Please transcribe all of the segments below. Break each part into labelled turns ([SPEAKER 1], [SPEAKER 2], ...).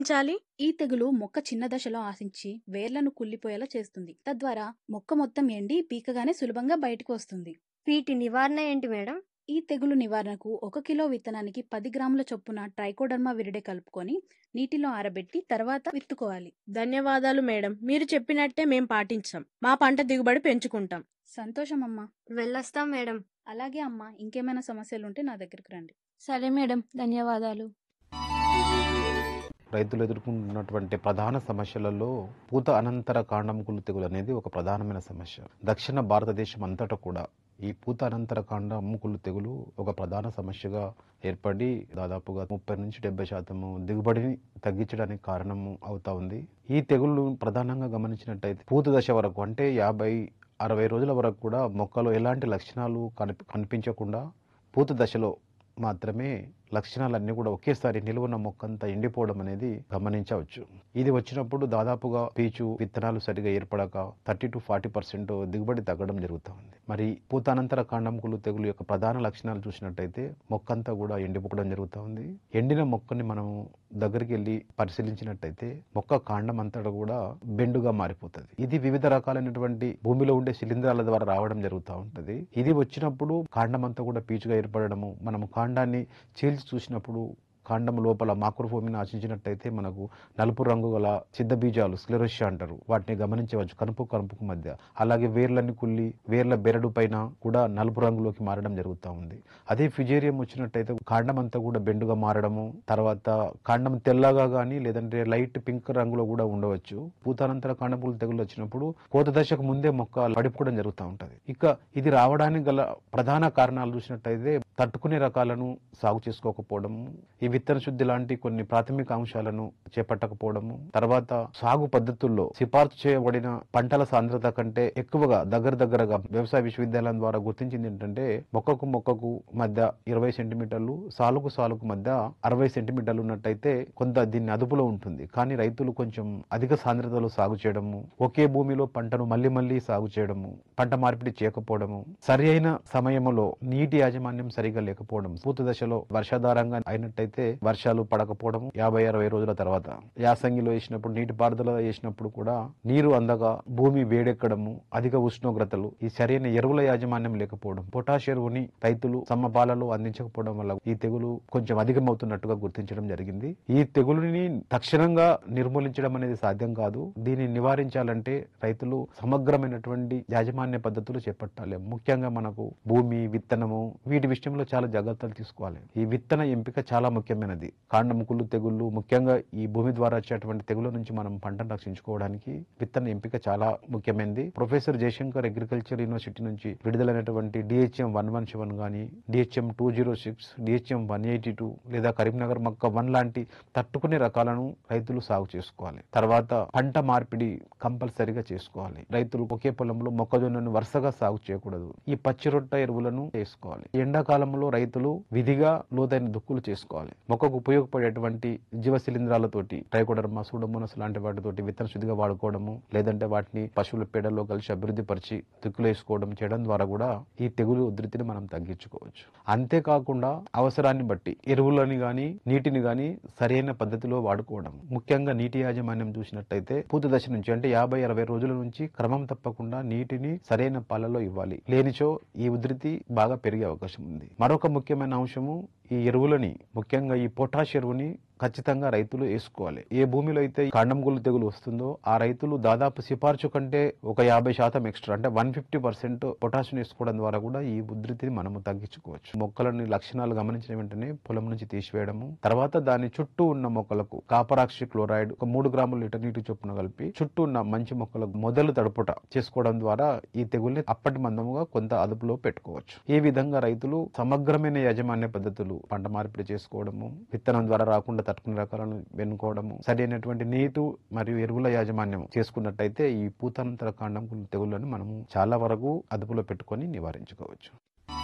[SPEAKER 1] చాలి
[SPEAKER 2] ఈ తెగులు మొక్క చిన్న దశలో ఆశించి వేర్లను కుళ్ళిపోయేలా చేస్తుంది తద్వారా మొక్క మొత్తం ఎండి పీకగానే సులభంగా బయటకు వస్తుంది
[SPEAKER 1] వీటి నివారణ ఏంటి మేడం
[SPEAKER 2] ఈ తెగులు నివారణకు ఒక కిలో విత్తనానికి పది గ్రాముల చొప్పున ట్రైకోడర్మా విరిడే కలుపుకొని నీటిలో ఆరబెట్టి తర్వాత విత్తుకోవాలి
[SPEAKER 3] ధన్యవాదాలు మేడం మీరు చెప్పినట్టే మేం పాటించాం మా పంట దిగుబడి పెంచుకుంటాం
[SPEAKER 2] సంతోషం అమ్మా
[SPEAKER 1] వెళ్ళొస్తాం మేడం
[SPEAKER 2] అలాగే అమ్మా ఇంకేమైనా సమస్యలు ఉంటే నా దగ్గరికి రండి
[SPEAKER 4] సరే మేడం ధన్యవాదాలు
[SPEAKER 5] రైతులు ఎదుర్కొంటున్నటువంటి ప్రధాన సమస్యలలో పూత అనంతర కాండంకులు తెగులు అనేది ఒక ప్రధానమైన సమస్య దక్షిణ భారతదేశం అంతటా కూడా ఈ పూత అనంతర కాండముకులు తెగులు ఒక ప్రధాన సమస్యగా ఏర్పడి దాదాపుగా ముప్పై నుంచి డెబ్బై శాతము దిగుబడిని తగ్గించడానికి కారణము అవుతా ఉంది ఈ తెగుళ్ళు ప్రధానంగా గమనించినట్టయితే పూత దశ వరకు అంటే యాభై అరవై రోజుల వరకు కూడా మొక్కలో ఎలాంటి లక్షణాలు కనిపి కనిపించకుండా పూత దశలో మాత్రమే లక్షణాలన్నీ కూడా ఒకేసారి నిలువున్న మొక్కంతా ఎండిపోవడం అనేది గమనించవచ్చు ఇది వచ్చినప్పుడు దాదాపుగా పీచు విత్తనాలు సరిగా ఏర్పడక థర్టీ టు ఫార్టీ పర్సెంట్ దిగుబడి తగ్గడం జరుగుతూ ఉంది మరి పూతానంతర కాండంకులు తెగులు యొక్క ప్రధాన లక్షణాలు చూసినట్టయితే మొక్కంతా కూడా ఎండిపోవడం జరుగుతూ ఉంది ఎండిన మొక్కని మనం దగ్గరికి వెళ్ళి పరిశీలించినట్టయితే మొక్క కాండం అంతటా కూడా బెండుగా మారిపోతుంది ఇది వివిధ రకాలైనటువంటి భూమిలో ఉండే శిలీంధ్రాల ద్వారా రావడం జరుగుతూ ఉంటుంది ఇది వచ్చినప్పుడు కాండం అంతా కూడా పీచుగా ఏర్పడము మనం కాండాన్ని చీల్చి చూసినప్పుడు కాండం లోపల మాక్రోఫోమిని ఆశించినట్టయితే మనకు నలుపు రంగు గల సిద్ధ బీజాలు స్క్లెరోషియా అంటారు వాటిని గమనించవచ్చు కనుపు కనుపుకు మధ్య అలాగే వేర్లన్నీ కుళ్ళి వేర్ల బెరడు పైన కూడా నలుపు రంగులోకి మారడం జరుగుతూ ఉంది అదే ఫిజేరియం వచ్చినట్టయితే కాండం అంతా కూడా బెండుగా మారడము తర్వాత కాండం తెల్లగా కానీ లేదంటే లైట్ పింక్ రంగులో కూడా ఉండవచ్చు పూతానంతర కాండపులు తెగులు వచ్చినప్పుడు కోత దశకు ముందే మొక్క పడిపోవడం జరుగుతూ ఉంటది ఇక ఇది రావడానికి గల ప్రధాన కారణాలు చూసినట్టయితే తట్టుకునే రకాలను సాగు చేసుకోకపోవడము ఈ విత్తన శుద్ధి లాంటి కొన్ని ప్రాథమిక అంశాలను చేపట్టకపోవడము తర్వాత సాగు పద్ధతుల్లో సిఫార్సు చేయబడిన పంటల సాంద్రత కంటే ఎక్కువగా దగ్గర దగ్గరగా వ్యవసాయ విశ్వవిద్యాలయం ద్వారా గుర్తించింది ఏంటంటే మొక్కకు మొక్కకు మధ్య ఇరవై సెంటీమీటర్లు సాలుకు సాలుకు మధ్య అరవై సెంటీమీటర్లు ఉన్నట్టయితే కొంత దీన్ని అదుపులో ఉంటుంది కానీ రైతులు కొంచెం అధిక సాంద్రతలో సాగు చేయడము ఒకే భూమిలో పంటను మళ్ళీ మళ్ళీ సాగు చేయడము పంట మార్పిడి చేయకపోవడము సరి అయిన సమయంలో నీటి యాజమాన్యం సరిగా లేకపోవడం పూత దశలో వర్షాధారంగా అయినట్టయితే వర్షాలు పడకపోవడం యాభై అరవై రోజుల తర్వాత యాసంగిలో వేసినప్పుడు నీటి పారుదల వేసినప్పుడు కూడా నీరు అందగా భూమి వేడెక్కడము అధిక ఉష్ణోగ్రతలు ఈ సరైన ఎరువుల యాజమాన్యం లేకపోవడం పొటాష్ ఎరువుని రైతులు సమపాలలో అందించకపోవడం వల్ల ఈ తెగులు కొంచెం అధికమవుతున్నట్టుగా గుర్తించడం జరిగింది ఈ తెగులుని తక్షణంగా నిర్మూలించడం అనేది సాధ్యం కాదు దీన్ని నివారించాలంటే రైతులు సమగ్రమైనటువంటి యాజమాన్య పద్ధతులు చేపట్టాలి ముఖ్యంగా మనకు భూమి విత్తనము వీటి విషయంలో చాలా జాగ్రత్తలు తీసుకోవాలి ఈ విత్తన ఎంపిక చాలా ముఖ్యమైనది కాండముకులు తెగుళ్ళు ముఖ్యంగా ఈ భూమి ద్వారా వచ్చేటువంటి తెగుల నుంచి మనం పంటను రక్షించుకోవడానికి విత్తన ఎంపిక చాలా ముఖ్యమైనది ప్రొఫెసర్ జయశంకర్ అగ్రికల్చర్ యూనివర్సిటీ నుంచి విడుదలైనటువంటి డిహెచ్ఎం వన్ వన్ సెవెన్ కానీ DHM two zero six DHM one eighty two లేదా కరీంనగర్ మక్క వన్ లాంటి తట్టుకునే రకాలను రైతులు సాగు చేసుకోవాలి తర్వాత పంట మార్పిడి కంపల్సరిగా చేసుకోవాలి రైతులు ఒకే పొలంలో మొక్కజొన్నను వరుసగా సాగు చేయకూడదు ఈ పచ్చి రొట్ట ఎరువులను వేసుకోవాలి ఎండాకాలంలో రైతులు విధిగా లోతైన దుక్కులు చేసుకోవాలి మొక్కకు ఉపయోగపడేటువంటి జీవ శిలీంధ్రాలతోటి ట్రైకోడర్మా సూడోమోనస్ లాంటి వాటితోటి విత్తన శుద్ధిగా వాడుకోవడము లేదంటే వాటిని పశువుల పేడలో కలిసి అభివృద్ధి పరిచి దుక్కులు వేసుకోవడం చేయడం ద్వారా కూడా ఈ తెగులు ఉధృతిని మనం తగ్గించుకోవచ్చు అంతేకాకుండా అవసరాన్ని బట్టి ఎరువులని గాని నీటిని గాని సరైన పద్ధతిలో వాడుకోవడం ముఖ్యంగా నీటి యాజమాన్యం చూసినట్టయితే పూత దశ నుంచి అంటే యాభై అరవై రోజుల నుంచి క్రమం తప్పకుండా నీటిని సరైన పాలలో ఇవ్వాలి లేనిచో ఈ ఉధృతి బాగా పెరిగే అవకాశం ఉంది మరొక ముఖ్యమైన అంశము ఈ ఎరువులని ముఖ్యంగా ఈ పొటాష్ ఎరువుని ఖచ్చితంగా రైతులు వేసుకోవాలి ఏ భూమిలో అయితే కాండంగులు తెగులు వస్తుందో ఆ రైతులు దాదాపు సిఫార్సు కంటే ఒక యాభై శాతం ఎక్స్ట్రా అంటే వన్ ఫిఫ్టీ పర్సెంట్ పొటాషియం వేసుకోవడం ద్వారా కూడా ఈ ఉధృతిని మనము తగ్గించుకోవచ్చు మొక్కలని లక్షణాలు గమనించిన వెంటనే పొలం నుంచి తీసివేయడము తర్వాత దాని చుట్టూ ఉన్న మొక్కలకు కాపరాక్సి క్లోరైడ్ ఒక మూడు గ్రాముల లీటర్ నీటి చొప్పున కలిపి చుట్టూ ఉన్న మంచి మొక్కలకు మొదలు తడుపుట చేసుకోవడం ద్వారా ఈ తెగుల్ని అప్పటి మందముగా కొంత అదుపులో పెట్టుకోవచ్చు ఈ విధంగా రైతులు సమగ్రమైన యాజమాన్య పద్ధతులు పంట మార్పిడి చేసుకోవడము విత్తనం ద్వారా రాకుండా తట్టుకునే రకాలను వెన్నుకోవడము సరైనటువంటి నీటు మరియు ఎరువుల యాజమాన్యం చేసుకున్నట్టయితే ఈ పూతానంతర కాండం తెగుళ్లను మనము చాలా వరకు అదుపులో పెట్టుకొని నివారించుకోవచ్చు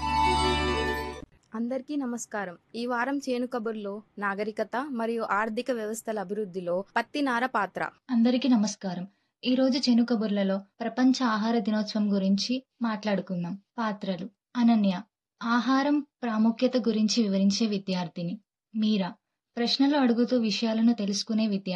[SPEAKER 4] అందరికీ నమస్కారం ఈ వారం చేను కబుర్లో నాగరికత మరియు ఆర్థిక వ్యవస్థల అభివృద్ధిలో పత్తి నార పాత్ర
[SPEAKER 6] అందరికీ నమస్కారం ఈ రోజు చెను కబుర్లలో ప్రపంచ ఆహార దినోత్సవం గురించి మాట్లాడుకుందాం పాత్రలు అనన్య ఆహారం ప్రాముఖ్యత గురించి వివరించే విద్యార్థిని మీరా ప్రశ్నలు అడుగుతూ విషయాలను తెలుసుకునే విద్యార్థి